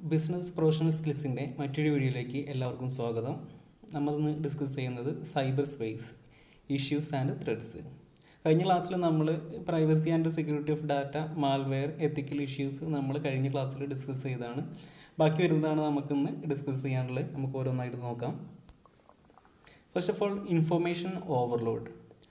Business professional സ്കിൽസിൻ്റെ മറ്റൊരു വീഡിയോയിലേക്ക് എല്ലാവർക്കും സ്വാഗതം നമ്മളിന്ന് ഡിസ്കസ് ചെയ്യുന്നത് cyber space issues and threats കഴിഞ്ഞ ക്ലാസ്സിൽ നമ്മൾ privacy and security of data malware ethical issues നമ്മൾ കഴിഞ്ഞ ക്ലാസ്സിൽ ഡിസ്കസ് ചെയ്തതാണ് ബാക്കി വരുന്നതാണ് നമുക്കിന്ന് ഡിസ്കസ് ചെയ്യാനുള്ളത് നമുക്ക് ഓരോന്നായിട്ട് നോക്കാം first of all information overload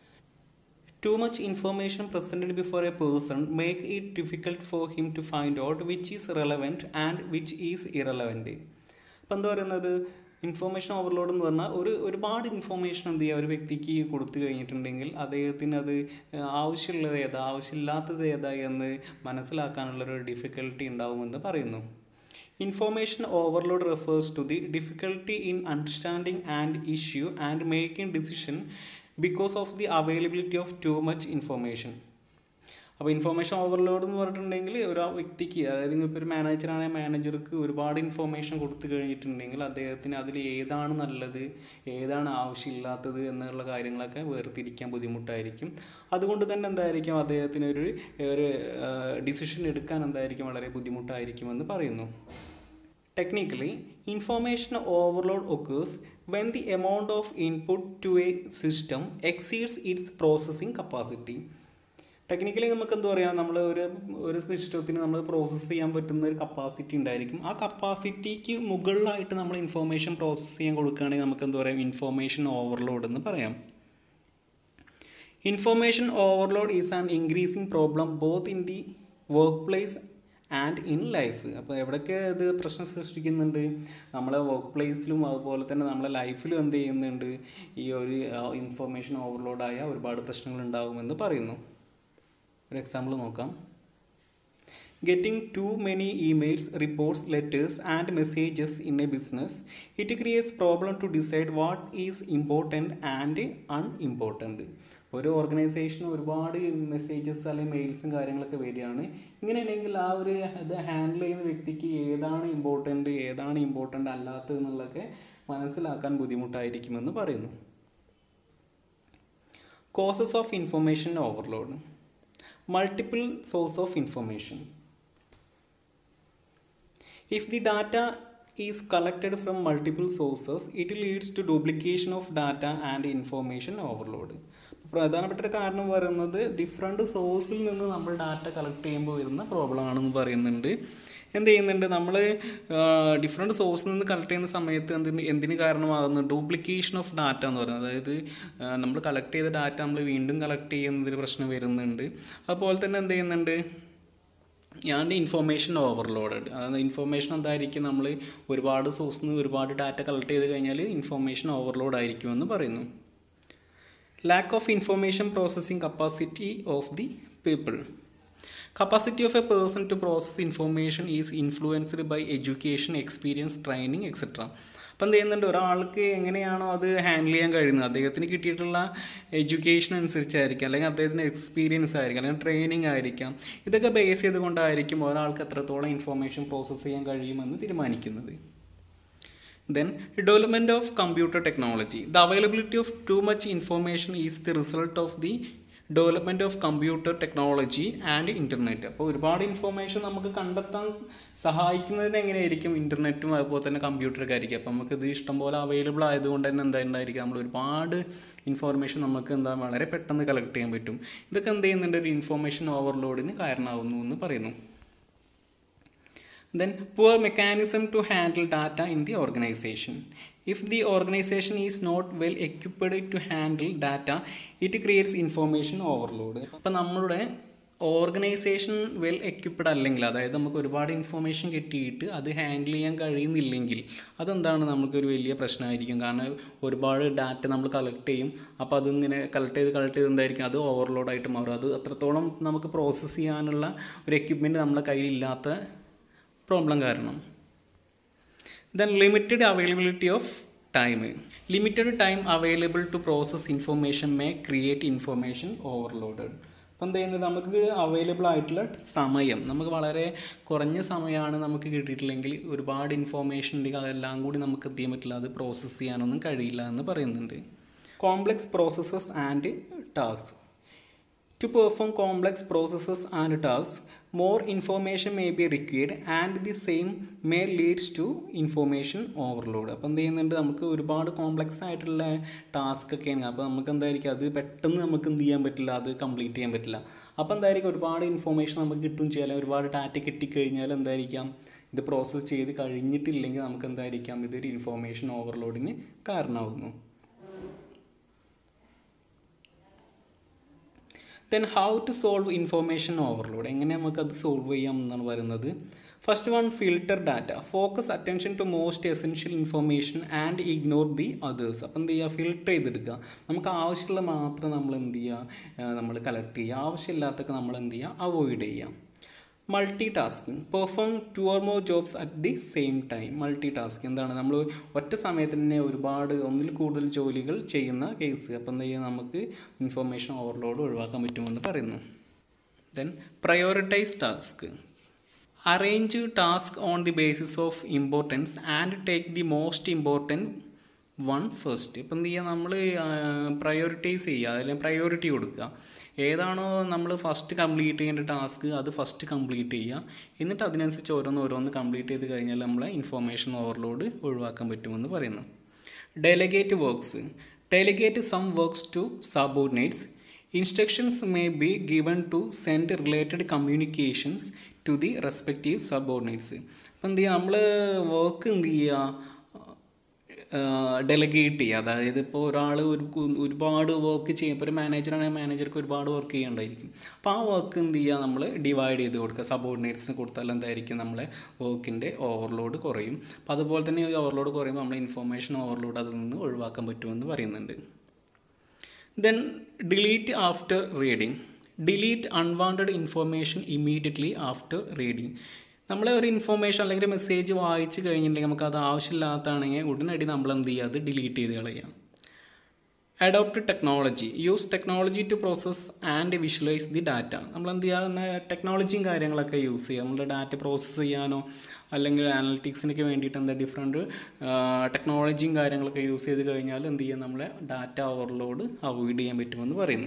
Too much information presented before a person make it difficult for him to find out which is relevant and which is irrelevant. അപ്പം എന്താ പറയുന്നത് ഇൻഫോർമേഷൻ ഓവർലോഡ് എന്ന് പറഞ്ഞാൽ ഒരു ഒരുപാട് ഇൻഫോർമേഷൻ എന്ത് ചെയ്യുക ഒരു വ്യക്തിക്ക് കൊടുത്തു കഴിഞ്ഞിട്ടുണ്ടെങ്കിൽ അദ്ദേഹത്തിന് അത് ആവശ്യമുള്ളത് ഏതാ ആവശ്യമില്ലാത്തത് ഏതാ എന്ന് മനസ്സിലാക്കാനുള്ളൊരു ഡിഫിക്കൽട്ടി ഉണ്ടാവുമെന്ന് പറയുന്നു information overload refers to the difficulty in understanding and issue and making decision because of the availability of too much information അപ്പോൾ ഇൻഫോർമേഷൻ ഓവർലോഡ് എന്ന് പറഞ്ഞിട്ടുണ്ടെങ്കിൽ ഒരു വ്യക്തിക്ക് അതായത് ഇപ്പോൾ ഒരു മാനേജറാണെങ്കിൽ മാനേജർക്ക് ഒരുപാട് ഇൻഫോർമേഷൻ കൊടുത്തു കഴിഞ്ഞിട്ടുണ്ടെങ്കിൽ അദ്ദേഹത്തിന് അതിൽ ഏതാണ് നല്ലത് ഏതാണ് ആവശ്യമില്ലാത്തത് എന്നുള്ള കാര്യങ്ങളൊക്കെ വേർതിരിക്കാൻ ബുദ്ധിമുട്ടായിരിക്കും അതുകൊണ്ട് തന്നെ എന്തായിരിക്കും അദ്ദേഹത്തിന് ഒരു ഒരു ഡിസിഷൻ എടുക്കാൻ എന്തായിരിക്കും വളരെ ബുദ്ധിമുട്ടായിരിക്കുമെന്ന് പറയുന്നു Technically, information overload occurs when the amount of input to a system exceeds its processing capacity. Technically നമുക്ക് എന്താ പറയുക നമ്മൾ ഒരു ഒരു സിസ്റ്റത്തിന് നമ്മൾ പ്രോസസ്സ് ചെയ്യാൻ പറ്റുന്ന ഒരു കപ്പാസിറ്റി ഉണ്ടായിരിക്കും ആ കപ്പാസിറ്റിക്ക് മുകളിലായിട്ട് നമ്മൾ ഇൻഫോർമേഷൻ പ്രോസസ്സ് ചെയ്യാൻ കൊടുക്കുകയാണെങ്കിൽ നമുക്ക് എന്താ പറയുക ഇൻഫോർമേഷൻ ഓവർലോഡ് എന്ന് പറയാം information overload is an increasing problem both in the work place and in life അപ്പോൾ എവിടെയൊക്കെ ഇത് പ്രശ്നം സൃഷ്ടിക്കുന്നുണ്ട് നമ്മളെ വർക്ക് പ്ലേസിലും അതുപോലെ തന്നെ നമ്മളെ ലൈഫിലും എന്ത് ചെയ്യുന്നുണ്ട് ഈ ഒരു ഇൻഫർമേഷൻ ഓവർലോഡായ ഒരുപാട് പ്രശ്നങ്ങൾ ഉണ്ടാകുമെന്ന് പറയുന്നു ഒരു എക്സാമ്പിൾ നോക്കാം Getting too many emails, reports, letters, and messages in a business, it creates problem to decide what is important and unimportant. ഒരു ഓർഗനൈസേഷന് ഒരുപാട് മെസ്സേജസ് അല്ലെങ്കിൽ മെയിൽസും കാര്യങ്ങളൊക്കെ വരികയാണ് ഇങ്ങനെയാണെങ്കിൽ ആ ഒരു ഇത് ഹാൻഡിൽ ചെയ്യുന്ന വ്യക്തിക്ക് ഏതാണ് ഇമ്പോർട്ടൻ്റ് ഏതാണ് ഇമ്പോർട്ടൻ്റ് അല്ലാത്തത് എന്നുള്ളതൊക്കെ മനസ്സിലാക്കാൻ ബുദ്ധിമുട്ടായിരിക്കുമെന്ന് പറയുന്നു causes of information overload multiple source of information If the data is collected from multiple sources, it leads to duplication of data and information overload. പ്രധാനപ്പെട്ട ഒരു കാരണം പറയുന്നത് ഡിഫറെൻറ്റ് സോഴ്സിൽ നിന്ന് നമ്മൾ ഡാറ്റ കളക്ട് ചെയ്യുമ്പോൾ വരുന്ന പ്രോബ്ലം ആണെന്ന് പറയുന്നുണ്ട് എന്ത് ചെയ്യുന്നുണ്ട് നമ്മൾ ഡിഫറെൻറ്റ് സോഴ്സിൽ നിന്ന് കളക്ട് ചെയ്യുന്ന സമയത്ത് എന്തിന് എന്തിന് കാരണമാകുന്നു ഡ്യൂപ്ലിക്കേഷൻ ഓഫ് ഡാറ്റ എന്ന് പറയുന്നത് അതായത് നമ്മൾ കളക്ട് ചെയ്ത ഡാറ്റ നമ്മൾ വീണ്ടും കളക്ട് ചെയ്യുന്നതിൽ പ്രശ്നം വരുന്നുണ്ട് അതുപോലെ തന്നെ എന്ത് ചെയ്യുന്നുണ്ട് ആൻഡ് ഇൻഫോർമേഷൻ ഓവർലോഡഡ് അതായത് ഇൻഫോർമേഷൻ എന്തായിരിക്കും നമ്മൾ ഒരുപാട് സോഴ്സിൽ നിന്ന് ഒരുപാട് ഡാറ്റ കളക്ട് ചെയ്ത് കഴിഞ്ഞാൽ ഇൻഫോർമേഷൻ ഓവർലോഡ് ആയിരിക്കുമെന്ന് പറയുന്നു lack of information processing capacity of the people capacity of a person to process information is influenced by education experience training etcetera അപ്പം എന്ത് ചെയ്യുന്നുണ്ട് ഒരാൾക്ക് എങ്ങനെയാണോ അത് ഹാൻഡിൽ ചെയ്യാൻ കഴിയുന്നത് അദ്ദേഹത്തിന് കിട്ടിയിട്ടുള്ള എഡ്യൂക്കേഷൻ അനുസരിച്ചായിരിക്കും അല്ലെങ്കിൽ അദ്ദേഹത്തിന് എക്സ്പീരിയൻസ് ആയിരിക്കും അല്ലെങ്കിൽ ട്രെയിനിങ് ആയിരിക്കാം ഇതൊക്കെ ബേസ് ചെയ്തുകൊണ്ടായിരിക്കും ഒരാൾക്ക് എത്രത്തോളം ഇൻഫോർമേഷൻ പ്രോസസ്സ് ചെയ്യാൻ കഴിയുമെന്ന് തീരുമാനിക്കുന്നത് then development of computer technology the availability of too much information is the result of the development of computer technology and internet അപ്പോൾ ഒരുപാട് ഇൻഫോർമേഷൻ നമുക്ക് കണ്ടെത്താൻ സഹായിക്കുന്നതിന് എങ്ങനെയായിരിക്കും ഇൻ്റർനെറ്റും അതുപോലെ തന്നെ കമ്പ്യൂട്ടറൊക്കെ ആയിരിക്കും അപ്പോൾ നമുക്കിത് ഇഷ്ടംപോലെ അവൈലബിൾ ആയതുകൊണ്ട് തന്നെ എന്താ ഉണ്ടായിരിക്കും നമ്മൾ ഒരുപാട് ഇൻഫോർമേഷൻ നമുക്ക് എന്താ വളരെ പെട്ടെന്ന് കളക്ട് ചെയ്യാൻ പറ്റും ഇതൊക്കെ എന്ത് ചെയ്യുന്നുണ്ട് ഒരു ഇൻഫോർമേഷൻ ഓവർലോഡിന് കാരണമാവുന്നു എന്ന് പറയുന്നു then poor mechanism to handle data in the organization if the organization is not well equipped to handle data it creates information overload അപ്പം നമ്മളുടെ ഓർഗനൈസേഷൻ വെൽ എക്യുപ്ഡ് അല്ലെങ്കിൽ അതായത് നമുക്ക് ഒരുപാട് ഇൻഫോർമേഷൻ കിട്ടിയിട്ട് അത് ഹാൻഡിൽ ചെയ്യാൻ കഴിയുന്നില്ലെങ്കിൽ അതെന്താണ് നമുക്കൊരു വലിയ പ്രശ്നമായിരിക്കും കാരണം ഒരുപാട് ഡാറ്റ നമ്മൾ കളക്ട് ചെയ്യും അപ്പോൾ അതിങ്ങനെ കളക്ട് ചെയ്ത് കളക്ട് ചെയ്ത് എന്തായിരിക്കും അത് ഓവർലോഡായിട്ട് മാറും അത് അത്രത്തോളം നമുക്ക് പ്രോസസ്സ് ചെയ്യാനുള്ള ഒരു എക്യുപ്മെൻറ്റ് നമ്മുടെ കയ്യിലില്ലാത്ത പ്രോബ്ലം കാരണം then limited availability of time limited time available to process information may create information overloaded അപ്പം എന്ത് ചെയ്യുന്നത് നമുക്ക് അവൈലബിൾ ആയിട്ടുള്ള സമയം നമുക്ക് വളരെ കുറഞ്ഞ സമയമാണ് നമുക്ക് കിട്ടിയിട്ടില്ലെങ്കിൽ ഒരുപാട് ഇൻഫോർമേഷൻ ഉണ്ടെങ്കിൽ അതെല്ലാം കൂടി നമുക്ക് എത്തിയാൻ പറ്റില്ല അത് പ്രോസസ്സ് ചെയ്യാനൊന്നും കഴിയില്ല എന്ന് പറയുന്നുണ്ട് complex processes and task To perform complex processes and tasks, more information may be required and the same may leads to information overload അപ്പോൾ എന്ത് ചെയ്യുന്നുണ്ട് നമുക്ക് ഒരുപാട് കോംപ്ലക്സ് ആയിട്ടുള്ള ടാസ്ക് ഒക്കെയാണ് അപ്പോൾ നമുക്ക് എന്തായിരിക്കും അത് പെട്ടെന്ന് നമുക്ക് എന്ത് ചെയ്യാൻ പറ്റില്ല അത് കംപ്ലീറ്റ് ചെയ്യാൻ പറ്റില്ല അപ്പോൾ എന്തായിരിക്കും ഒരുപാട് ഇൻഫോർമേഷൻ നമുക്ക് കിട്ടും ചെയ്യാൻ ഒരുപാട് ഡാറ്റ കിട്ടിക്കഴിഞ്ഞാൽ എന്തായിരിക്കാം ഇത് പ്രോസസ്സ് ചെയ്ത് കഴിഞ്ഞിട്ടില്ലെങ്കിൽ നമുക്ക് എന്തായിരിക്കാം ഇതൊരു ഇൻഫോർമേഷൻ ഓവർലോഡിന് കാരണമാകുന്നു then how to solve information overload എങ്ങനെ നമുക്കത് സോൾവ് ചെയ്യാം എന്നാണ് പറയുന്നത് first one filter data focus attention to most essential information and ignore the others അപ്പം എന്ത് ചെയ്യുക ഫിൽട്ടർ ചെയ്തെടുക്കുക നമുക്ക് ആവശ്യമുള്ള മാത്രം നമ്മൾ എന്ത് ചെയ്യുക നമ്മൾ കളക്ട് ചെയ്യുക ആവശ്യമില്ലാത്തൊക്കെ നമ്മൾ എന്ത് ചെയ്യുക അവോയ്ഡ് ചെയ്യുക multi tasking perform two or more jobs at the same time multi task എന്താണ് നമ്മൾ ഒറ്റ സമയത്ത് തന്നെ ഒരുപാട് ഒന്നിൽ കൂടുതൽ ജോലികൾ ചെയ്യുന്ന കേസ് അപ്പം എന്താ ചെയ്യുക നമുക്ക് ഇൻഫർമേഷൻ ഓവർലോഡ് ഒഴിവാക്കാൻ പറ്റുമെന്ന് പറയുന്നു then prioritise task arrange task on the basis of importance and take the most important one first ഇപ്പം എന്ത് ചെയ്യുക നമ്മൾ പ്രയോറിറ്റൈസ് ചെയ്യുക അല്ലെങ്കിൽ പ്രയോറിറ്റി കൊടുക്കുക ഏതാണോ നമ്മൾ ഫസ്റ്റ് കംപ്ലീറ്റ് ചെയ്യേണ്ട ടാസ്ക് അത് ഫസ്റ്റ് കംപ്ലീറ്റ് ചെയ്യുക എന്നിട്ട് അതിനനുസരിച്ച് ഓരോന്ന് ഓരോന്ന് കംപ്ലീറ്റ് ചെയ്ത് കഴിഞ്ഞാൽ നമ്മളെ ഇൻഫോർമേഷൻ ഓവർലോഡ് ഒഴിവാക്കാൻ പറ്റുമെന്ന് പറയുന്നു delegate works delegate some works to subordinates instructions may be given to send related communications to the respective subordinates അപ്പം എന്ത് ചെയ്യുക നമ്മൾ വർക്ക് എന്ത് ചെയ്യുക ഡെലിഗേറ്റ് ചെയ്യുക അതായത് ഇപ്പോൾ ഒരാൾ ഒരു ഒരുപാട് വർക്ക് ചെയ്യും ഇപ്പോൾ ഒരു മാനേജറാണെങ്കിൽ മാനേജർക്ക് ഒരുപാട് വർക്ക് ചെയ്യേണ്ടായിരിക്കും അപ്പോൾ ആ വർക്ക് എന്ത് ചെയ്യുക നമ്മൾ ഡിവൈഡ് ചെയ്ത് കൊടുക്കുക സബോർഡിനേറ്റ്സിന് കൊടുത്താൽ എന്തായിരിക്കും നമ്മളെ വർക്കിൻ്റെ ഓവർലോഡ് കുറയും അപ്പോൾ അതുപോലെ തന്നെ ഈ ഓവർലോഡ് കുറയുമ്പോൾ നമ്മൾ ഇൻഫോർമേഷൻ ഓവർലോഡ് അതിൽ നിന്ന് ഒഴിവാക്കാൻ പറ്റുമെന്ന് പറയുന്നുണ്ട് then delete after reading delete unwanted information immediately after reading നമ്മളെ ഒരു ഇൻഫോർമേഷൻ അല്ലെങ്കിൽ മെസ്സേജ് വായിച്ച് കഴിഞ്ഞിട്ടുണ്ടെങ്കിൽ നമുക്ക് അത് ആവശ്യമില്ലാത്തതാണെങ്കിൽ ഉടനടി നമ്മൾ എന്ത് ചെയ്യുക അത് ഡിലീറ്റ് ചെയ്ത് കളയാം adopt technology use technology to process and visualise the data നമ്മൾ എന്ത് ചെയ്യുക ടെക്നോളജിയും കാര്യങ്ങളൊക്കെ യൂസ് ചെയ്യുക നമ്മുടെ ഡാറ്റ പ്രോസസ്സ് ചെയ്യാനോ അല്ലെങ്കിൽ അനലിറ്റിക്സിനൊക്കെ വേണ്ടിയിട്ട് എന്താ ഡിഫറെൻറ്റ് ടെക്നോളജിയും കാര്യങ്ങളൊക്കെ യൂസ് ചെയ്ത് കഴിഞ്ഞാൽ എന്ത് ചെയ്യുക നമ്മളെ ഡാറ്റ ഓവർലോഡ് അവോയ്ഡ് ചെയ്യാൻ പറ്റുമെന്ന് പറയുന്നു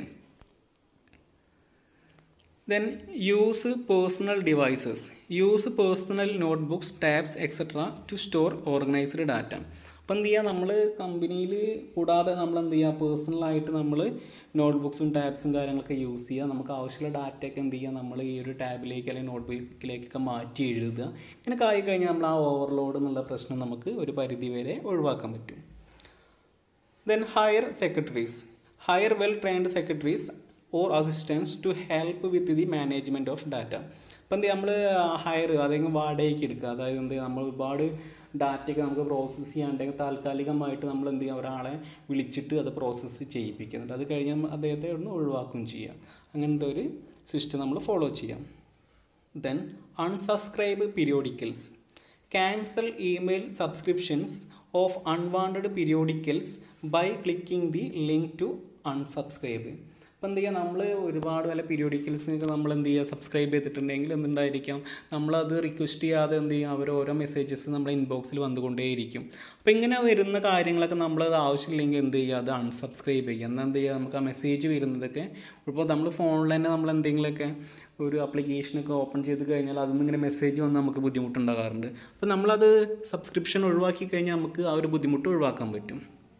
then use personal devices use personal notebooks tabs etcetera to store organised data അപ്പോൾ എന്ത് ചെയ്യുക നമ്മൾ കമ്പനിയിൽ കൂടാതെ നമ്മൾ എന്ത് ചെയ്യുക പേഴ്സണലായിട്ട് നമ്മൾ നോട്ട്ബുക്സും ടാബ്സും കാര്യങ്ങളൊക്കെ യൂസ് ചെയ്യുക നമുക്ക് ആവശ്യമുള്ള ഡാറ്റയൊക്കെ എന്ത് ചെയ്യുക നമ്മൾ ഈ ഒരു ടാബിലേക്ക് അല്ലെങ്കിൽ നോട്ട്ബുക്കിലേക്കൊക്കെ മാറ്റി എഴുതുക ഇങ്ങനെയൊക്കെ ആയി കഴിഞ്ഞാൽ നമ്മൾ ആ ഓവർലോഡ് എന്നുള്ള പ്രശ്നം നമുക്ക് ഒരു പരിധി വരെ ഒഴിവാക്കാൻ പറ്റും then hire secretaries hire well trained secretaries or assistance to help with the management of data അപ്പം എന്ത് നമ്മൾ ഹയർ അതായത് വാടകയ്ക്ക് എടുക്കുക അതായത് എന്ത് നമ്മൾ ഒരുപാട് ഡാറ്റയൊക്കെ നമുക്ക് പ്രോസസ്സ് ചെയ്യാണ്ടെങ്കിൽ താൽക്കാലികമായിട്ട് നമ്മൾ എന്ത് ചെയ്യുക ഒരാളെ വിളിച്ചിട്ട് അത് പ്രോസസ്സ് ചെയ്യിപ്പിക്കുന്നുണ്ട് അത് കഴിഞ്ഞാൽ അദ്ദേഹത്തെ ഒന്ന് ഒഴിവാക്കുകയും ചെയ്യാം അങ്ങനത്തെ ഒരു സിസ്റ്റം നമ്മൾ ഫോളോ ചെയ്യാം then unsubscribe periodicals cancel email subscriptions of unwanted periodicals by clicking the link to unsubscribe അപ്പോൾ എന്ത് ചെയ്യുക നമ്മൾ ഒരുപാട് വല്ല പീരിയോഡിക്കൽസിനൊക്കെ നമ്മൾ എന്ത് ചെയ്യുക സബ്സ്ക്രൈബ് ചെയ്തിട്ടുണ്ടെങ്കിൽ എന്തുണ്ടായിരിക്കാം നമ്മളത് റിക്വസ്റ്റ് ചെയ്യാതെ എന്ത് ചെയ്യും അവർ ഓരോ മെസ്സേജസ് നമ്മുടെ ഇൻബോക്സിൽ വന്നുകൊണ്ടേയിരിക്കും അപ്പോൾ ഇങ്ങനെ വരുന്ന കാര്യങ്ങളൊക്കെ നമ്മളത് ആവശ്യമില്ലെങ്കിൽ എന്ത് ചെയ്യുക അത് അൺസബ്സ്ക്രൈബ് ചെയ്യുക എന്നാൽ എന്ത് ചെയ്യുക നമുക്ക് ആ മെസ്സേജ് വരുന്നതൊക്കെ ഇപ്പോൾ നമ്മൾ ഫോണിൽ തന്നെ നമ്മൾ എന്തെങ്കിലുമൊക്കെ ഒരു ആപ്ലിക്കേഷനൊക്കെ ഓപ്പൺ ചെയ്ത് കഴിഞ്ഞാൽ അതിൽ നിന്ന് ഇങ്ങനെ മെസ്സേജ് വന്ന് നമുക്ക് ബുദ്ധിമുട്ടുണ്ടാകാറുണ്ട് അപ്പോൾ നമ്മളത് സബ്സ്ക്രിപ്ഷൻ ഒഴിവാക്കി കഴിഞ്ഞാൽ നമുക്ക് ആ ഒരു ബുദ്ധിമുട്ട് ഒഴിവാക്കാൻ പറ്റും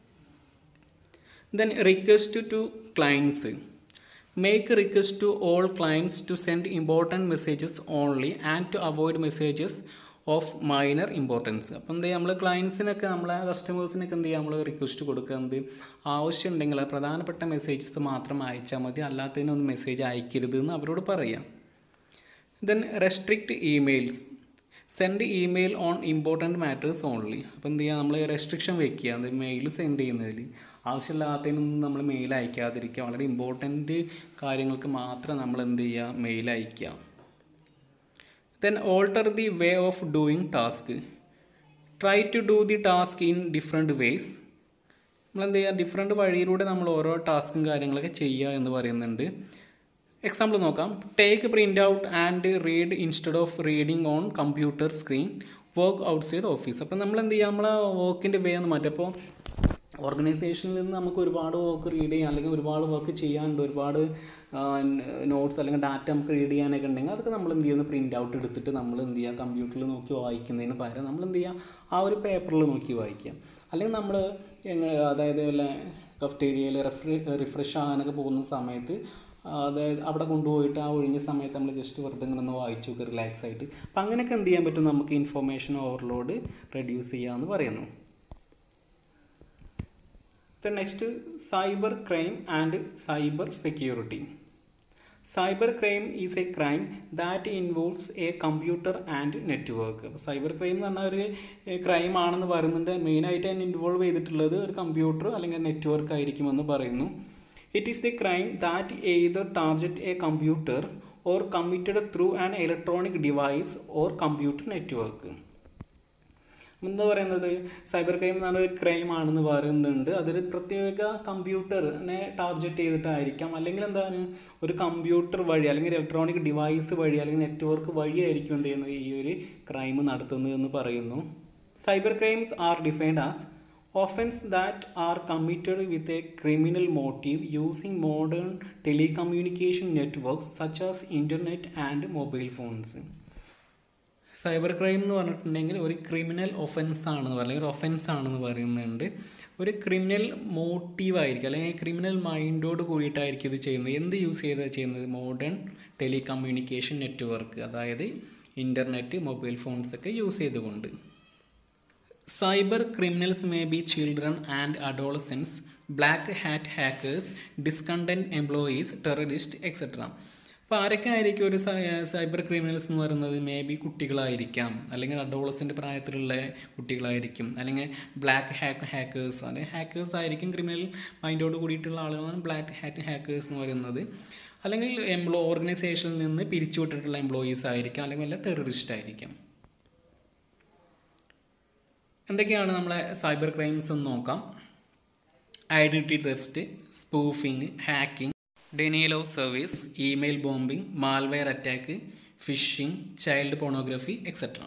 then request to clients make a request to all clients to send important messages only and to avoid messages of minor importance അപ്പം എന്ത് ചെയ്യുക നമ്മൾ ക്ലയൻസിനൊക്കെ നമ്മളെ കസ്റ്റമേഴ്സിനൊക്കെ എന്ത് ചെയ്യുക നമ്മൾ റിക്വസ്റ്റ് കൊടുക്കുക എന്ത് ആവശ്യമുണ്ടെങ്കിൽ പ്രധാനപ്പെട്ട മെസ്സേജസ് മാത്രം അയച്ചാൽ മതി അല്ലാത്തതിനൊന്നും മെസ്സേജ് അയക്കരുത് എന്ന് അവരോട് പറയാം then restrict emails send email on important matters only അപ്പോൾ എന്ത് ചെയ്യുക നമ്മൾ റെസ്ട്രിക്ഷൻ വെക്കുക അത് മെയിൽ സെൻഡ് ചെയ്യുന്നതിൽ ആവശ്യമില്ലാത്തതിനൊന്നും നമ്മൾ മെയിൽ അയക്കാതിരിക്കുക വളരെ ഇമ്പോർട്ടൻറ്റ് കാര്യങ്ങൾക്ക് മാത്രം നമ്മൾ എന്ത് ചെയ്യുക മെയിൽ അയക്കുക then alter the way of doing task try to do the task in different ways നമ്മൾ എന്ത് ചെയ്യുക ഡിഫറെൻറ്റ് വഴിയിലൂടെ നമ്മൾ ഓരോ ടാസ്കും കാര്യങ്ങളൊക്കെ ചെയ്യുക എന്ന് പറയുന്നുണ്ട് എക്സാമ്പിൾ നോക്കാം take print out and read instead of reading on computer screen work outside office അപ്പം നമ്മൾ എന്ത് ചെയ്യുക നമ്മളെ വർക്കിൻ്റെ വേ ഒന്ന് മാറ്റും അപ്പോൾ ഓർഗനൈസേഷനിൽ നിന്ന് നമുക്ക് ഒരുപാട് വർക്ക് റീഡ് ചെയ്യാം അല്ലെങ്കിൽ ഒരുപാട് വർക്ക് ചെയ്യാനുണ്ട് ഒരുപാട് നോട്ട്സ് അല്ലെങ്കിൽ ഡാറ്റ നമുക്ക് റീഡ് ചെയ്യാനൊക്കെ ഉണ്ടെങ്കിൽ അതൊക്കെ നമ്മൾ എന്ത് ചെയ്യുന്നു പ്രിൻ്റ് ഔട്ട് എടുത്തിട്ട് നമ്മൾ എന്ത് ചെയ്യുക കമ്പ്യൂട്ടറിൽ നോക്കി വായിക്കുന്നതിന് പകരം നമ്മൾ എന്ത് ചെയ്യുക ആ ഒരു പേപ്പറിൽ നോക്കി വായിക്കുക അല്ലെങ്കിൽ നമ്മൾ അതായത് വല്ല കഫ്റ്റേരിയയിൽ റിഫ്രി റിഫ്രഷ് ആകാനൊക്കെ പോകുന്ന സമയത്ത് അതായത് അവിടെ കൊണ്ടുപോയിട്ട് ആ ഒഴിഞ്ഞ സമയത്ത് നമ്മൾ ജസ്റ്റ് വെറുതെ ഇങ്ങനെ ഒന്ന് വായിച്ചു നോക്കുക റിലാക്സ് ആയിട്ട് അപ്പം അങ്ങനെയൊക്കെ എന്ത് ചെയ്യാൻ പറ്റും നമുക്ക് ഇൻഫർമേഷൻ ഓവർലോഡ് റെഡ്യൂസ് ചെയ്യാമെന്ന് പറയുന്നു the next cyber crime and cyber security cyber crime is a crime that involves a computer and network അപ്പോൾ സൈബർ ക്രൈം എന്ന് പറഞ്ഞാൽ ഒരു ക്രൈം ആണെന്ന് പറയുന്നുണ്ട് മെയിനായിട്ട് അതിന് ഇൻവോൾവ് ചെയ്തിട്ടുള്ളത് ഒരു കമ്പ്യൂട്ടർ അല്ലെങ്കിൽ നെറ്റ്വർക്ക് ആയിരിക്കുമെന്ന് പറയുന്നു it is the crime that either target a computer or committed through an electronic device or computer network എന്താ പറയുന്നത് സൈബർ ക്രൈം എന്ന് പറഞ്ഞ ഒരു ക്രൈം ആണെന്ന് പറയുന്നുണ്ട് അതൊരു പ്രത്യേക കമ്പ്യൂട്ടറിനെ ടാർഗറ്റ് ചെയ്തിട്ടായിരിക്കാം അല്ലെങ്കിൽ എന്താണ് ഒരു കമ്പ്യൂട്ടർ വഴി അല്ലെങ്കിൽ ഇലക്ട്രോണിക് ഡിവൈസ് വഴി അല്ലെങ്കിൽ നെറ്റ്വർക്ക് വഴിയായിരിക്കും എന്ത് ചെയ്യുന്നത് ഈ ഒരു ക്രൈം നടത്തുന്നത് എന്ന് പറയുന്നു cyber crimes are defined as offense that are committed with a criminal motive using modern telecommunication networks such as internet and mobile phones cyber crime എന്ന് പറഞ്ഞിട്ടുണ്ടെങ്കിൽ ഒരു ക്രിമിനൽ ഒഫൻസ് ആണെന്ന് പറയുന്നത് ഒരു ഒഫൻസ് ആണെന്ന് പറയുന്നുണ്ട് ഒരു ക്രിമിനൽ മോട്ടീവ് ആയിരിക്കും അല്ലെങ്കിൽ ക്രിമിനൽ മൈൻഡോട് കൂടിയിട്ടായിരിക്കും ഇത് ചെയ്യുന്നത് എന്ത് യൂസ് ചെയ്താണ് ചെയ്യുന്നത് മോഡേൺ ടെലികമ്മ്യൂണിക്കേഷൻ നെറ്റ്വർക്ക് അതായത് ഇൻ്റർനെറ്റ് മൊബൈൽ ഫോൺസ് ഒക്കെ യൂസ് ചെയ്തുകൊണ്ട് cyber criminals may be children and adolescents black hat hackers discontent employees terrorist etcetera അപ്പോൾ ആരൊക്കെ ആയിരിക്കും ഒരു സൈബർ ക്രിമിനൽസ് എന്ന് പറയുന്നത് മേ ബി കുട്ടികളായിരിക്കാം അല്ലെങ്കിൽ അഡോളസിൻ്റെ പ്രായത്തിലുള്ള കുട്ടികളായിരിക്കും അല്ലെങ്കിൽ ബ്ലാക്ക് ഹാറ്റ് ഹാക്കേഴ്സ് അല്ലെങ്കിൽ ഹാക്കേഴ്സ് ആയിരിക്കും ക്രിമിനൽ മൈൻഡോട് കൂടിയിട്ടുള്ള ആളുകളാണ് ബ്ലാക്ക് ഹാറ്റ് ഹാക്കേഴ്സ് എന്ന് പറയുന്നത് അല്ലെങ്കിൽ എംപ്ലോ ഓർഗനൈസേഷനിൽ നിന്ന് പിരിച്ചുവിട്ടിട്ടുള്ള എംപ്ലോയീസ് ആയിരിക്കാം അല്ലെങ്കിൽ വല്ല ടെററിസ്റ്റ് ആയിരിക്കാം എന്തൊക്കെയാണ് നമ്മളെ സൈബർ ക്രൈംസ് എന്ന് നോക്കാം identity theft spoofing hacking denial of service email bombing malware attack phishing child pornography etcetera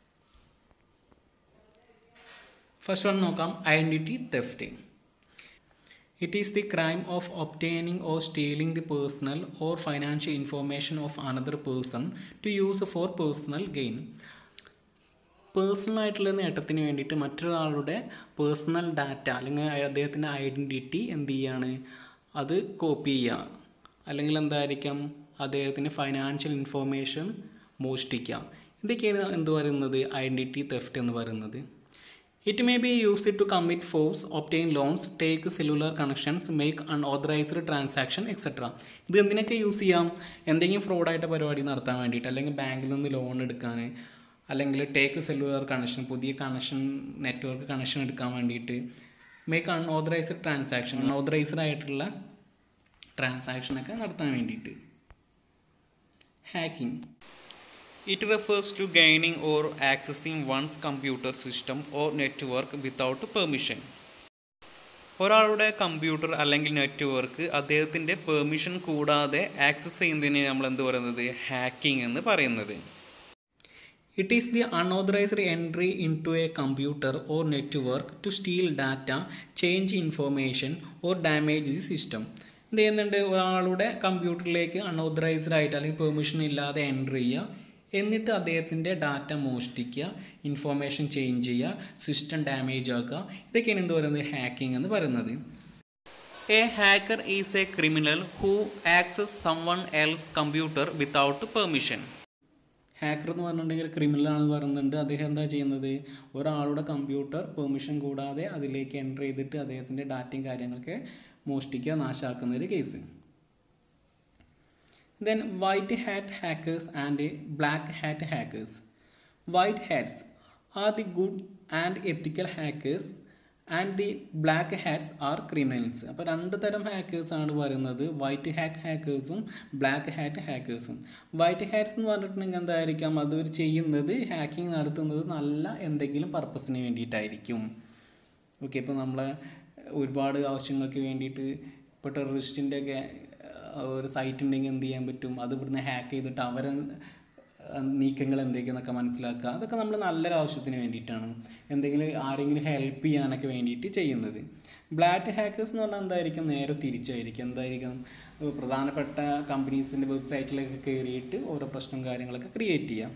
first one നോക്കാം identity theft it is the crime of obtaining or stealing the personal or financial information of another person to use for personal gain personal ആയിട്ടുള്ള നേട്ടത്തിന് വേണ്ടിയിട്ട് മറ്റൊരാളുടെ personal data അല്ലെങ്കിൽ അദ്ദേഹത്തിൻ്റെ identity എന്ത് ചെയ്യാണ് അത് കോപ്പി ചെയ്യുക അല്ലെങ്കിൽ എന്തായിരിക്കാം അദ്ദേഹത്തിന് ഫൈനാൻഷ്യൽ ഇൻഫോർമേഷൻ മോഷ്ടിക്കുക ഇതൊക്കെയാണ് എന്ത് പറയുന്നത് ഐഡൻറ്റിറ്റി തെഫ്റ്റ് എന്ന് പറയുന്നത് it may be use to commit force obtain loans take cellular connections make unauthorised transaction etcetera ഇത് എന്തിനൊക്കെ യൂസ് ചെയ്യാം എന്തെങ്കിലും ഫ്രോഡായിട്ട് പരിപാടി നടത്താൻ വേണ്ടിയിട്ട് അല്ലെങ്കിൽ ബാങ്കിൽ നിന്ന് ലോൺ എടുക്കാൻ അല്ലെങ്കിൽ ടേക്ക് സെല്ലുലാർ കണക്ഷൻ പുതിയ കണക്ഷൻ നെറ്റ്വർക്ക് കണക്ഷൻ എടുക്കാൻ വേണ്ടിയിട്ട് മേക്ക് അൺഓതറൈസ്ഡ് ട്രാൻസാക്ഷൻ അൺഓതറൈസ്ഡ് ആയിട്ടുള്ള ട്രാൻസാക്ഷനൊക്കെ നടത്താൻ വേണ്ടിയിട്ട് hacking it refers to gaining or accessing one's computer system or network without permission ഒരാളുടെ കമ്പ്യൂട്ടർ അല്ലെങ്കിൽ നെറ്റ്വർക്ക് അദ്ദേഹത്തിൻ്റെ പെർമിഷൻ കൂടാതെ ആക്സസ് ചെയ്യുന്നതിനെ നമ്മൾ എന്ത് പറയുന്നത് ഹാക്കിംഗ് എന്ന് പറയുന്നത് It is the unauthorized entry into a computer or network to steal data, change information or damage the system. എന്ത് ചെയ്യുന്നുണ്ട് ഒരാളുടെ കമ്പ്യൂട്ടറിലേക്ക് അൺഓതറൈസ്ഡ് ആയിട്ട് അല്ലെങ്കിൽ പെർമിഷൻ ഇല്ലാതെ എൻ്റർ ചെയ്യുക എന്നിട്ട് അദ്ദേഹത്തിൻ്റെ ഡാറ്റ മോഷ്ടിക്കുക ഇൻഫോർമേഷൻ ചേഞ്ച് ചെയ്യുക സിസ്റ്റം ഡാമേജ് ആക്കുക ഇതൊക്കെയാണ് എന്ത് പറയുന്നത് ഹാക്കിംഗ് എന്ന് പറയുന്നത് a hacker is a criminal who access someone else computer without permission hacker എന്ന് പറഞ്ഞിട്ടുണ്ടെങ്കിൽ ക്രിമിനൽ ആണെന്ന് പറയുന്നുണ്ട് അദ്ദേഹം എന്താ ചെയ്യുന്നത് ഒരാളുടെ കമ്പ്യൂട്ടർ പെർമിഷൻ കൂടാതെ അതിലേക്ക് എൻ്റർ ചെയ്തിട്ട് അദ്ദേഹത്തിൻ്റെ ഡാറ്റയും കാര്യങ്ങളൊക്കെ മോഷ്ടിക്കുക നാശാക്കുന്ന ഒരു case then white hat hackers and black hat hackers white hats are the good and ethical hackers and the black hats are criminals അപ്പോൾ രണ്ട് തരം ഹാക്കേഴ്സ് ആണ് പറയുന്നത് വൈറ്റ് ഹാറ്റ് ഹാക്കേഴ്സും ബ്ലാക്ക് ഹാറ്റ് ഹാക്കേഴ്സും വൈറ്റ് ഹാറ്റ്സ് എന്ന് പറഞ്ഞിട്ടുണ്ടെങ്കിൽ എന്തായിരിക്കാം അവർ ചെയ്യുന്നത് ഹാക്കിംഗ് നടത്തുന്നത് നല്ല എന്തെങ്കിലും പർപ്പസിന് വേണ്ടിയിട്ടായിരിക്കും ഓക്കെ ഇപ്പോൾ നമ്മളെ ഒരുപാട് ആവശ്യങ്ങൾക്ക് വേണ്ടിയിട്ട് ഇപ്പോൾ ടെററിസ്റ്റിൻ്റെ ഒക്കെ ഒരു സൈറ്റ് ഉണ്ടെങ്കിൽ എന്ത് ചെയ്യാൻ പറ്റും അത് ഇവിടുന്ന് ഹാക്ക് ചെയ്തിട്ട് അവരെ നീക്കങ്ങൾ എന്തൊക്കെയെന്നൊക്കെ മനസ്സിലാക്കുക അതൊക്കെ നമ്മൾ നല്ലൊരു ആവശ്യത്തിന് വേണ്ടിയിട്ടാണ് എന്തെങ്കിലും ആരെങ്കിലും ഹെൽപ്പ് ചെയ്യാനൊക്കെ വേണ്ടിയിട്ട് ചെയ്യുന്നത് ബ്ലാക്ക് ഹാക്കേഴ്സ് എന്ന് പറഞ്ഞാൽ എന്തായിരിക്കും നേരെ തിരിച്ചായിരിക്കും എന്തായിരിക്കും പ്രധാനപ്പെട്ട കമ്പനീസിൻ്റെ വെബ്സൈറ്റിലേക്ക് കയറിയിട്ട് ഓരോ പ്രശ്നം കാര്യങ്ങളൊക്കെ ക്രിയേറ്റ് ചെയ്യാം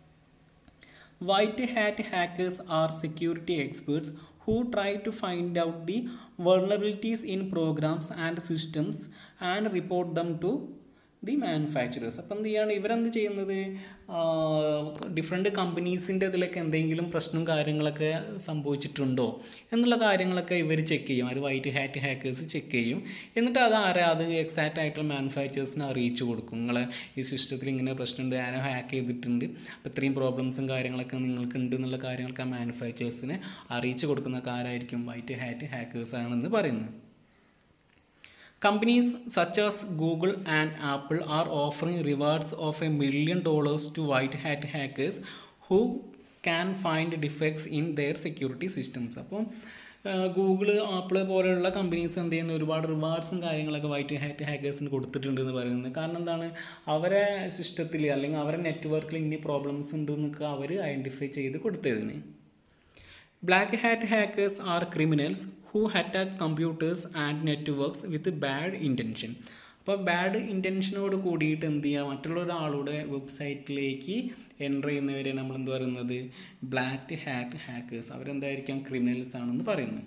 White hat hackers are security experts who try to find out the vulnerabilities in programs and systems and report them to the manufacturers അപ്പം എന്ത് ചെയ്യാണ് ഇവരെന്ത് ചെയ്യുന്നത് ഡിഫറെൻറ്റ് കമ്പനീസിൻ്റെ ഇതിലൊക്കെ എന്തെങ്കിലും പ്രശ്നം കാര്യങ്ങളൊക്കെ സംഭവിച്ചിട്ടുണ്ടോ എന്നുള്ള കാര്യങ്ങളൊക്കെ ഇവർ ചെക്ക് ചെയ്യും അവർ വൈറ്റ് ഹാറ്റ് ഹാക്കേഴ്സ് ചെക്ക് ചെയ്യും എന്നിട്ട് അത് ആരാ അത് എക്സാക്റ്റ് ആയിട്ടുള്ള മാനുഫാക്ചേഴ്സിനെ അറിയിച്ചു കൊടുക്കും നിങ്ങളെ ഈ സിസ്റ്റത്തിൽ ഇങ്ങനെ പ്രശ്നമുണ്ട് ആരോ ഹാക്ക് ചെയ്തിട്ടുണ്ട് അപ്പോൾ ഇത്രയും പ്രോബ്ലംസും കാര്യങ്ങളൊക്കെ നിങ്ങൾക്ക് ഉണ്ട് എന്നുള്ള കാര്യങ്ങളൊക്കെ ആ മാനുഫാക്ചേഴ്സിനെ അറിയിച്ചു കൊടുക്കുന്ന ആരായിരിക്കും വൈറ്റ് ഹാറ്റ് ഹാക്കേഴ്സ് ആണെന്ന് പറയുന്നത് Companies such as Google and Apple are offering rewards of a million dollars to white hat hackers who can find defects in their security systems. അപ്പം ഗൂഗിൾ ആപ്പിൾ പോലെയുള്ള കമ്പനീസ് എന്ത് ചെയ്യുന്ന ഒരുപാട് റിവാർഡ്സും കാര്യങ്ങളൊക്കെ white hat ഹാക്കേഴ്സിന് കൊടുത്തിട്ടുണ്ട് എന്ന് പറയുന്നത് കാരണം എന്താണ് അവരെ സിസ്റ്റത്തിൽ അല്ലെങ്കിൽ അവരെ നെറ്റ്വർക്കിൽ ഇനി പ്രോബ്ലംസ് ഉണ്ട് എന്നൊക്കെ അവർ ഐഡൻറ്റിഫൈ ചെയ്ത് കൊടുത്തതിന് black hat hackers are criminals who attack computers and networks with bad intention അപ്പോൾ ബാഡ് ഇൻറ്റൻഷനോട് കൂടിയിട്ട് എന്ത് ചെയ്യുക മറ്റുള്ള ഒരാളുടെ വെബ്സൈറ്റിലേക്ക് എൻ്റർ ചെയ്യുന്നവരെ നമ്മൾ എന്ത് പറയുന്നത് ബ്ലാക്ക് ഹാറ്റ് ഹാക്കേഴ്സ് അവരെന്തായിരിക്കാം ക്രിമിനൽസ് ആണെന്ന് പറയുന്നത്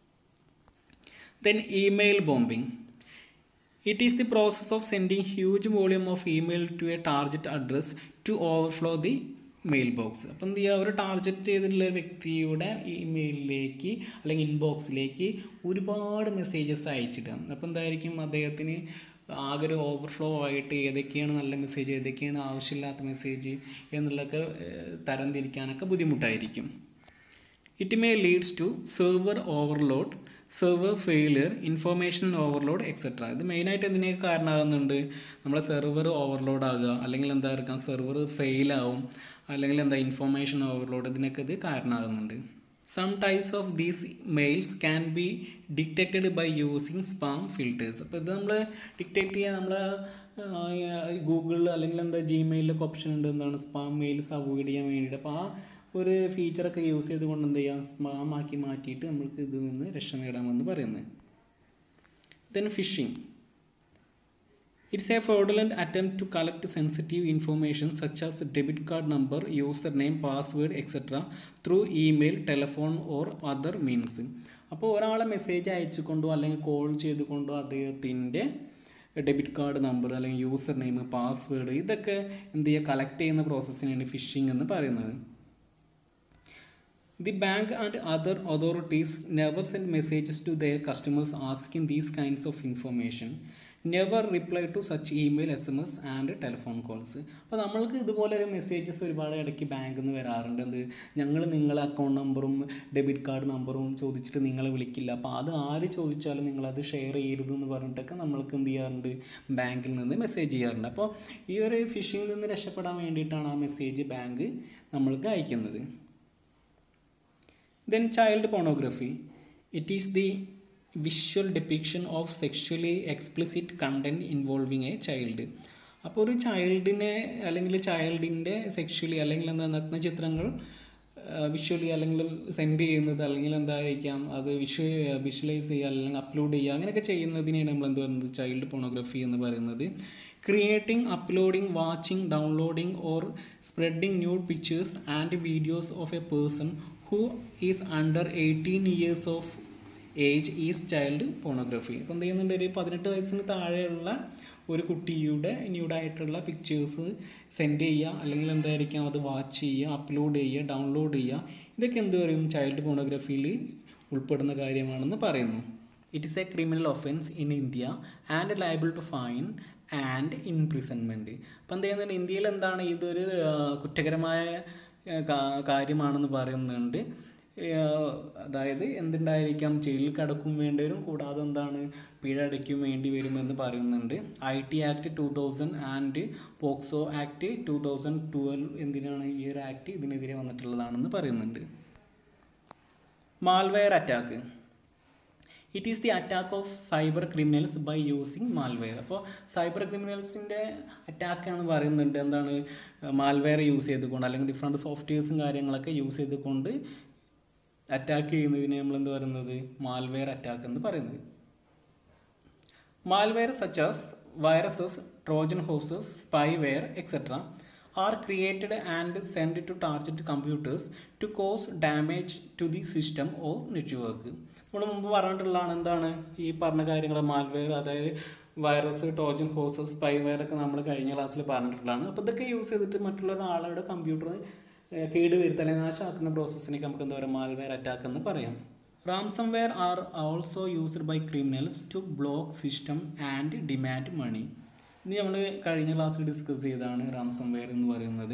then email bombing it is the process of sending huge volume of email to a target address to overflow the mail box അപ്പം എന്ത് ചെയ്യുക ഒരു ടാർഗറ്റ് ചെയ്തിട്ടുള്ള വ്യക്തിയുടെ ഇമെയിലിലേക്ക് അല്ലെങ്കിൽ ഇൻബോക്സിലേക്ക് ഒരുപാട് മെസ്സേജസ് അയച്ചിടുക അപ്പോൾ എന്തായിരിക്കും അദ്ദേഹത്തിന് ആകെ ഒരു ഓവർഫ്ലോ ആയിട്ട് ഏതൊക്കെയാണ് നല്ല മെസ്സേജ് ഏതൊക്കെയാണ് ആവശ്യമില്ലാത്ത മെസ്സേജ് എന്നുള്ളതൊക്കെ തരംതിരിക്കാനൊക്കെ ബുദ്ധിമുട്ടായിരിക്കും it may leads to server overload server failure information overload etcetera ഇത് മെയിനായിട്ട് എന്തിനൊക്കെ കാരണമാകുന്നുണ്ട് നമ്മളെ സെർവർ ഓവർലോഡ് ആകുക അല്ലെങ്കിൽ എന്താ പറയുക സെർവർ ഫെയിലാവും അല്ലെങ്കിൽ എന്താ ഇൻഫോർമേഷൻ ഓവർലോഡ് ഇതിനൊക്കെ ഇത് കാരണമാകുന്നുണ്ട് some types of these mails can be detected by using spam filters അപ്പോൾ ഇത് നമ്മൾ ഡിറ്റക്റ്റ് ചെയ്യാൻ നമ്മൾ ഗൂഗിളിൽ അല്ലെങ്കിൽ എന്താ ജിമെയിലൊക്കെ ഓപ്ഷൻ ഉണ്ട് എന്താണ് സ്പാം മെയിൽസ് അവോയ്ഡ് ചെയ്യാൻ വേണ്ടിയിട്ട് അപ്പോൾ ആ ഒരു ഫീച്ചറൊക്കെ യൂസ് ചെയ്തുകൊണ്ട് എന്ത് ചെയ്യാം സ്പാം ആക്കി മാറ്റിയിട്ട് നമ്മൾക്ക് ഇതിൽ നിന്ന് രക്ഷ നേടാമെന്ന് പറയുന്നത് then phishing it's a fraudulent attempt to collect sensitive information such as debit card number user name password etcetera through email telephone or other means അപ്പോൾ ഒരാളെ മെസ്സേജ് അയച്ചുകൊണ്ടോ അല്ലെങ്കിൽ കോൾ ചെയ്തുകൊണ്ടോ അദ്ദേഹത്തിൻ്റെ ഡെബിറ്റ് കാർഡ് നമ്പർ അല്ലെങ്കിൽ യൂസർ നെയിം പാസ്വേഡ് ഇതൊക്കെ എന്ത് ചെയ്യുക കളക്ട് ചെയ്യുന്ന പ്രോസസ്സിനാണ് ഫിഷിംഗ് എന്ന് പറയുന്നത് The bank and other authorities never send messages to their customers asking these kinds of information. Never reply to such email S M S and telephone calls അപ്പോൾ നമ്മൾക്ക് ഇതുപോലെ ഒരു മെസ്സേജസ് ഒരുപാട് ഇടയ്ക്ക് ബാങ്കിൽ നിന്ന് വരാറുണ്ട് എന്ത് ഞങ്ങൾ നിങ്ങളെ അക്കൗണ്ട് നമ്പറും ഡെബിറ്റ് കാർഡ് നമ്പറും ചോദിച്ചിട്ട് നിങ്ങളെ വിളിക്കില്ല അപ്പോൾ അത് ആര് ചോദിച്ചാലും നിങ്ങളത് ഷെയർ ചെയ്യരുത് എന്ന് പറഞ്ഞിട്ടൊക്കെ നമ്മൾക്ക് എന്ത് ചെയ്യാറുണ്ട് ബാങ്കിൽ നിന്ന് മെസ്സേജ് ചെയ്യാറുണ്ട് അപ്പോൾ ഈ ഒരു ഫിഷിങ്ങിൽ നിന്ന് രക്ഷപ്പെടാൻ വേണ്ടിയിട്ടാണ് ആ മെസ്സേജ് ബാങ്ക് നമ്മൾക്ക് അയക്കുന്നത് Then child pornography. It is the visual depiction of sexually explicit content involving a child. അപ്പോൾ ഒരു ചൈൽഡിനെ അല്ലെങ്കിൽ ചൈൽഡിൻ്റെ സെക്ഷലി അല്ലെങ്കിൽ എന്താ നഗ്ന ചിത്രങ്ങൾ വിഷ്വലി അല്ലെങ്കിൽ സെൻഡ് ചെയ്യുന്നത് അല്ലെങ്കിൽ എന്തായിരിക്കാം അത് വിഷ്വ വിഷ്വലൈസ് ചെയ്യുക അല്ലെങ്കിൽ അപ്ലോഡ് ചെയ്യുക അങ്ങനെയൊക്കെ ചെയ്യുന്നതിനെയാണ് നമ്മൾ എന്ത് പറയുന്നത് ചൈൽഡ് പോണോഗ്രഫി എന്ന് പറയുന്നത് creating uploading watching downloading or spreading nude pictures and videos of a person who is under eighteen years of age is child pornography അപ്പോൾ എന്ത് ചെയ്യുന്നുണ്ട് ഒരു പതിനെട്ട് വയസ്സിന് താഴെയുള്ള ഒരു കുട്ടിയുടെ ന്യൂഡായിട്ടുള്ള പിക്ചേഴ്സ് സെൻഡ് ചെയ്യുക അല്ലെങ്കിൽ എന്തായിരിക്കാം അത് വാച്ച് ചെയ്യുക അപ്ലോഡ് ചെയ്യുക ഡൗൺലോഡ് ചെയ്യുക ഇതൊക്കെ എന്ത് പറയും ചൈൽഡ് പോണോഗ്രഫിയിൽ ഉൾപ്പെടുന്ന കാര്യമാണെന്ന് പറയുന്നു it is a criminal offence in India and liable to fine and imprisonment അപ്പം എന്ത് ചെയ്യുന്നുണ്ട് ഇന്ത്യയിൽ എന്താണ് ഇതൊരു കുറ്റകരമായ കാര്യമാണെന്ന് പറയുന്നുണ്ട് അതായത് എന്തുണ്ടായിരിക്കാം ജയിലിൽ കിടക്കും വേണ്ടി വരും കൂടാതെ എന്താണ് പിഴ അടയ്ക്കും വേണ്ടി വരുമെന്ന് പറയുന്നുണ്ട് I T act two thousand and POCSO act two thousand twelve എന്തിനാണ് ഈ ഒരു ആക്ട് ഇതിനെതിരെ വന്നിട്ടുള്ളതാണെന്ന് പറയുന്നുണ്ട് malware attack it is the attack of cyber criminals by using malware അപ്പോൾ സൈബർ ക്രിമിനൽസിൻ്റെ അറ്റാക്ക് എന്ന് പറയുന്നുണ്ട് എന്താണ് മാൽവെയർ യൂസ് ചെയ്തുകൊണ്ട് അല്ലെങ്കിൽ ഡിഫറെൻറ്റ് സോഫ്റ്റ്വെയർസും കാര്യങ്ങളൊക്കെ യൂസ് ചെയ്തുകൊണ്ട് അറ്റാക്ക് ചെയ്യുന്നതിനെ നമ്മൾ എന്ത് പറയുന്നത് മാൽവെയർ അറ്റാക്ക് എന്ന് പറയുന്നത് malware such as viruses, Trojan horses, spyware, etc. are created and sent to target computers to cause damage to the system or network. നമ്മൾ മുമ്പ് പറഞ്ഞിട്ടുള്ളതാണ് എന്താണ് ഈ പറഞ്ഞ കാര്യങ്ങൾ മാൽവെയർ അതായത് വൈറസ് ടോജൻ ഹോസസ് സ്പൈവെയർ ഒക്കെ നമ്മൾ കഴിഞ്ഞ ക്ലാസ്സിൽ പറഞ്ഞിട്ടുള്ളതാണ് അപ്പോൾ ഇതൊക്കെ യൂസ് ചെയ്തിട്ട് മറ്റുള്ള ഒരാളുടെ കമ്പ്യൂട്ടർ കേട് വരുത്ത അല്ലെങ്കിൽ നാശമാക്കുന്ന പ്രോസസ്സിനൊക്കെ നമുക്ക് എന്താ പറയുക മാൽവെയർ അറ്റാക്ക് എന്ന് പറയാം ransomware are also used by criminals to block system and demand money ഇത് നമ്മൾ കഴിഞ്ഞ ക്ലാസ്സിൽ ഡിസ്കസ് ചെയ്താണ് റാംസംവെയർ എന്ന് പറയുന്നത്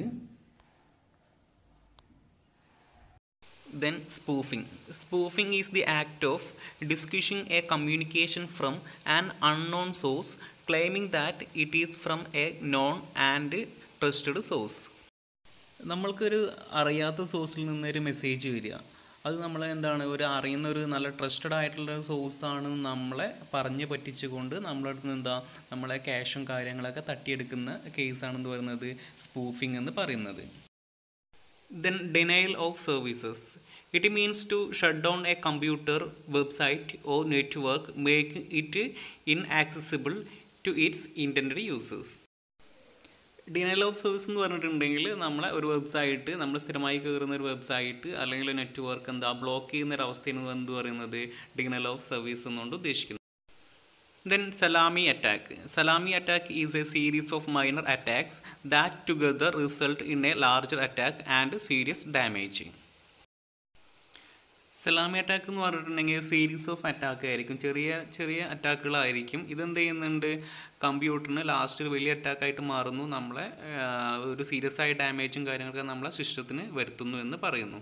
Then spoofing. Spoofing is the act of disguising a communication from an unknown source, claiming that it is from a known and trusted source. നമ്മൾക്കൊരു അറിയാത്ത സോഴ്സിൽ നിന്നൊരു മെസ്സേജ് വരിക അത് നമ്മൾ എന്താണ് ഒരു അറിയുന്ന ഒരു നല്ല ട്രസ്റ്റഡ് ആയിട്ടുള്ള സോഴ്സാണ് നമ്മളെ പറഞ്ഞ് പറ്റിച്ചുകൊണ്ട് നമ്മളെ അടുത്ത് നിന്ന് എന്താ നമ്മളെ ക്യാഷും കാര്യങ്ങളൊക്കെ തട്ടിയെടുക്കുന്ന കേസാണെന്ന് പറയുന്നത് സ്പൂഫിംഗ് എന്ന് പറയുന്നത് then denial of services it means to shut down a computer website or network make it inaccessible to its intended users denial of service എന്ന് പറഞ്ഞിട്ടുണ്ടെങ്കിൽ നമ്മളെ ഒരു വെബ്സൈറ്റ് നമ്മൾ സ്ഥിരമായി കയറുന്ന ഒരു വെബ്സൈറ്റ് അല്ലെങ്കിൽ നെറ്റ്വർക്ക് എന്താ ബ്ലോക്ക് ചെയ്യുന്ന ഒരു അവസ്ഥയാണ് എന്ത് പറയുന്നത് ഡിനൈൽ ഓഫ് സർവീസ് എന്നുകൊണ്ട് ഉദ്ദേശിക്കുന്നത് Then Salami attack. Salami attack is a series of minor attacks that together result in a larger attack and serious damage. Salami attack എന്ന് പറഞ്ഞിട്ടുണ്ടെങ്കിൽ സീരീസ് ഓഫ് അറ്റാക്ക് ആയിരിക്കും ചെറിയ ചെറിയ അറ്റാക്കുകളായിരിക്കും ഇതെന്ത് ചെയ്യുന്നുണ്ട് കമ്പ്യൂട്ടറിന് ലാസ്റ്റ് ഒരു വലിയ അറ്റാക്കായിട്ട് മാറുന്നു നമ്മളെ ആ, ഒരു സീരിയസ് ആയ ഡാമേജും കാര്യങ്ങളൊക്കെ നമ്മളെ സിസ്റ്റത്തിന് വരുത്തുന്നു എന്ന് പറയുന്നു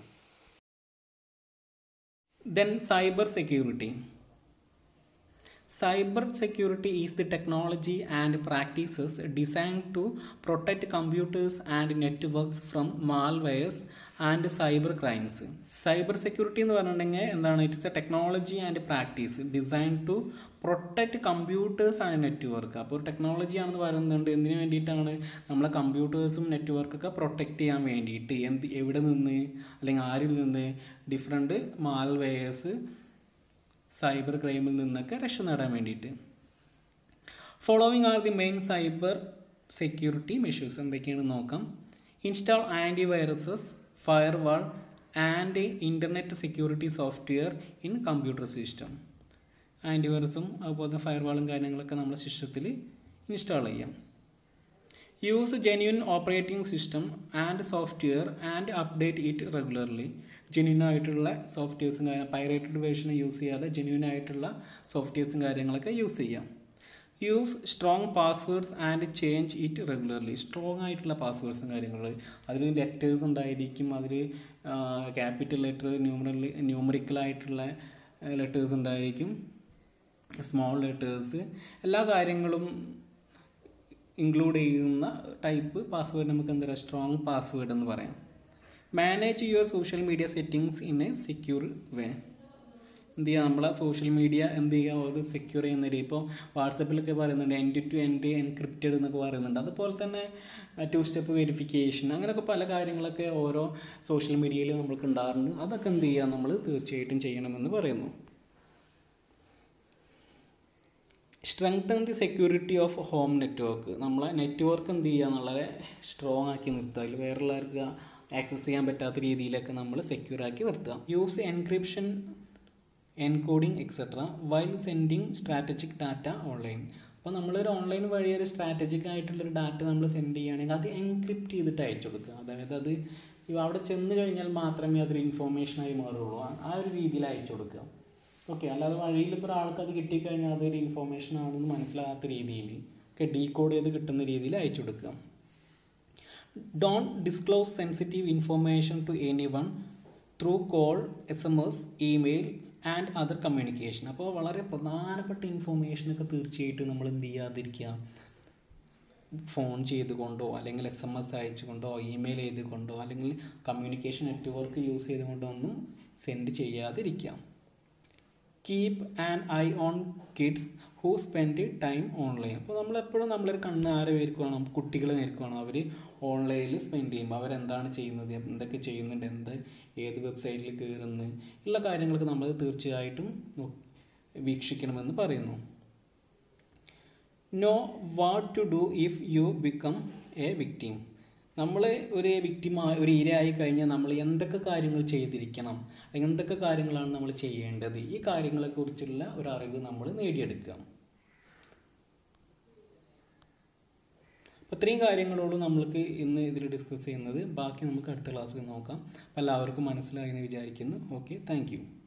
then cyber security cyber security is the technology and practices designed to protect computers and networks from malwares and cyber crimes cyber security എന്ന് പറഞ്ഞിട്ടുണ്ടെങ്കിൽ എന്താണ് it's a technology and practice design to protect computers and network അപ്പോൾ ഒരു technology ആണെന്ന് പറയുന്നുണ്ട് എന്തിനു വേണ്ടിയിട്ടാണ് നമ്മളെ കമ്പ്യൂട്ടേഴ്സും നെറ്റ്വർക്കൊക്കെ പ്രൊട്ടക്റ്റ് ചെയ്യാൻ വേണ്ടിയിട്ട് എന്ത് എവിടെ നിന്ന് അല്ലെങ്കിൽ ആരിൽ നിന്ന് ഡിഫറെൻറ്റ് മാൽവെയേഴ്സ് സൈബർ ക്രൈമിൽ നിന്നൊക്കെ രക്ഷ നേടാൻ വേണ്ടിയിട്ട് following are the main cyber security measures എന്തൊക്കെയാണ് നോക്കാം install anti viruses firewall and internet security software in computer system ആൻറ്റിവൈറസും അതുപോലെ തന്നെ ഫയർവാളും കാര്യങ്ങളൊക്കെ നമ്മുടെ സിസ്റ്റത്തിൽ ഇൻസ്റ്റാൾ ചെയ്യാം use genuine operating system and software and update it regularly genuine ആയിട്ടുള്ള സോഫ്റ്റ്വെയർസും കാര്യം പൈറേറ്റഡ് വേർഷൻ യൂസ് ചെയ്യാതെ ജെന്യൂൻ ആയിട്ടുള്ള സോഫ്റ്റ്വെയർസും കാര്യങ്ങളൊക്കെ യൂസ് ചെയ്യാം use strong passwords and change it regularly strong ആയിട്ടുള്ള പാസ്വേഡ്സും കാര്യങ്ങൾ അതിൽ ലെറ്റേഴ്സ് ഉണ്ടായിരിക്കും അതിൽ ക്യാപിറ്റൽ ലെറ്റർ ന്യൂമറൽ ന്യൂമറിക്കലായിട്ടുള്ള ലെറ്റേഴ്സ് ഉണ്ടായിരിക്കും സ്മോൾ ലെറ്റേഴ്സ് എല്ലാ കാര്യങ്ങളും ഇൻക്ലൂഡ് ചെയ്യുന്ന ടൈപ്പ് പാസ്വേഡ് നമുക്ക് എന്താ പറയുക സ്ട്രോങ് പാസ്വേഡ് എന്ന് പറയാം manage your social media settings in a secure way എന്ത് ചെയ്യുക നമ്മളെ സോഷ്യൽ മീഡിയ എന്ത് ചെയ്യുക ഒരു സെക്യൂർ ചെയ്യുന്ന രീതി ഇപ്പോൾ വാട്സപ്പിലൊക്കെ പറയുന്നുണ്ട് എൻഡ് ടു എൻഡ് എൻക്രിപ്റ്റഡ് എന്നൊക്കെ പറയുന്നുണ്ട് അതുപോലെ തന്നെ ടു സ്റ്റെപ്പ് വെരിഫിക്കേഷൻ അങ്ങനെയൊക്കെ പല കാര്യങ്ങളൊക്കെ ഓരോ സോഷ്യൽ മീഡിയയിൽ നമ്മൾക്ക് ഉണ്ടാകാറുണ്ട് അതൊക്കെ എന്ത് ചെയ്യുക നമ്മൾ തീർച്ചയായിട്ടും ചെയ്യണമെന്ന് പറയുന്നു strengthen the security of home network നമ്മളെ നെറ്റ്വർക്ക് എന്ത് ചെയ്യുക എന്നുള്ളത് സ്ട്രോങ് ആക്കി നിർത്തുക അതിൽ വേറെയുള്ളവർക്ക് ആക്സസ് ചെയ്യാൻ പറ്റാത്ത രീതിയിലൊക്കെ നമ്മൾ സെക്യൂർ ആക്കി നിർത്തുക use encryption encoding etcetera while sending strategic data online അപ്പോൾ നമ്മളൊരു ഓൺലൈൻ വഴി ഒരു സ്ട്രാറ്റജിക് ആയിട്ടുള്ളൊരു ഡാറ്റ നമ്മൾ സെൻഡ് ചെയ്യുകയാണെങ്കിൽ അത് എൻക്രിപ്റ്റ് ചെയ്തിട്ട് അയച്ചു കൊടുക്കുക അതായത് അത് ഇവ അവിടെ ചെന്ന് കഴിഞ്ഞാൽ മാത്രമേ അതൊരു ഇൻഫോർമേഷനായി മാറുള്ളൂ ആ- ആ ഒരു രീതിയിൽ അയച്ചു കൊടുക്കുക ഓക്കെ അല്ലാതെ വഴിയിൽ ഇപ്പോൾ ഒരാൾക്ക് അത് കിട്ടിക്കഴിഞ്ഞാൽ അതൊരു ഇൻഫോർമേഷൻ ആണെന്ന് മനസ്സിലാകാത്ത രീതിയിൽ ഒക്കെ ഡീകോഡ് ചെയ്ത് കിട്ടുന്ന രീതിയിൽ അയച്ചു കൊടുക്കുക don't disclose sensitive information to anyone through call S M S email and other communication അപ്പോൾ വളരെ പ്രധാനപ്പെട്ട ഇൻഫോർമേഷനൊക്കെ തീർച്ചയായിട്ടും നമ്മൾ എന്ത് ചെയ്യാതിരിക്കുക ഫോൺ ചെയ്തുകൊണ്ടോ അല്ലെങ്കിൽ എസ് എം എസ് അയച്ചുകൊണ്ടോ ഇമെയിൽ ചെയ്തുകൊണ്ടോ അല്ലെങ്കിൽ കമ്മ്യൂണിക്കേഷൻ നെറ്റ്വർക്ക് യൂസ് ചെയ്തുകൊണ്ടോ ഒന്നും സെൻഡ് ചെയ്യാതിരിക്കുക keep and eye on kids who spend time online അപ്പോൾ നമ്മളെപ്പോഴും നമ്മളൊരു കണ്ണ് ആരെ പേർക്കുവാണ് കുട്ടികളെ നേർക്കുവാണ് അവർ ഓൺലൈനിൽ സ്പെൻഡ് ചെയ്യുമ്പോൾ അവരെന്താണ് ചെയ്യുന്നത് എന്തൊക്കെ ചെയ്യുന്നുണ്ട് എന്ത് ഏത് വെബ്സൈറ്റിൽ കയറുന്നു ഉള്ള കാര്യങ്ങളൊക്കെ നമ്മൾ തീർച്ചയായിട്ടും നോ- വീക്ഷിക്കണമെന്ന് പറയുന്നു know what to do if you become a victim നമ്മൾ ഒരു വിക്ടിമായി ഒരു ഇരയായി കഴിഞ്ഞാൽ നമ്മൾ എന്തൊക്കെ കാര്യങ്ങൾ ചെയ്തിരിക്കണം അല്ലെങ്കിൽ എന്തൊക്കെ കാര്യങ്ങളാണ് നമ്മൾ ചെയ്യേണ്ടത് ഈ കാര്യങ്ങളെക്കുറിച്ചുള്ള ഒരു അറിവ് നമ്മൾ നേടിയെടുക്കുക അപ്പോൾ ഇത്രയും കാര്യങ്ങളോട് നമ്മൾക്ക് ഇന്ന് ഇതിൽ ഡിസ്കസ് ചെയ്യുന്നത് ബാക്കി നമുക്ക് അടുത്ത ക്ലാസ്സിൽ നോക്കാം അപ്പോൾ എല്ലാവർക്കും മനസ്സിലായി എന്ന് വിചാരിക്കുന്നു ഓക്കെ താങ്ക്